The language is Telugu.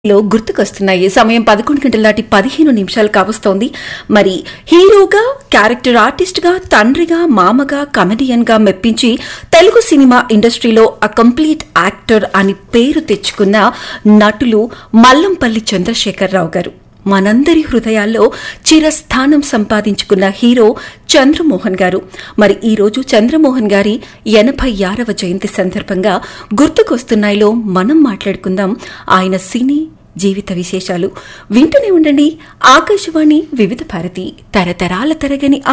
లో గుర్తుకొస్తున్నాయి సమయం పదకొండు గంటల దాటి పదిహేను నిమిషాలు కావస్తోంది మరి హీరోగా క్యారెక్టర్ ఆర్టిస్ట్ గా తండ్రిగా మామగా కమెడియన్ గా మెప్పించి తెలుగు సినిమా ఇండస్ట్రీలో అ కంప్లీట్ యాక్టర్ అని పేరు తెచ్చుకున్న నటులు మల్లంపల్లి చంద్రశేఖరరావు గారు మనందరి హృదయాల్లో చిరస్థానం సంపాదించుకున్న హీరో చంద్రమోహన్ గారు మరి ఈ రోజు చంద్రమోహన్ గారి ఎనభై ఆరవ జయంతి సందర్భంగా గుర్తుకొస్తున్నాయిలో మనం మాట్లాడుకుందాం ఆయన సినీ జీవిత విశేషాలు వింటూనే ఉండండి ఆకాశవాణి వివిధ భారతి తరతరాల తరగని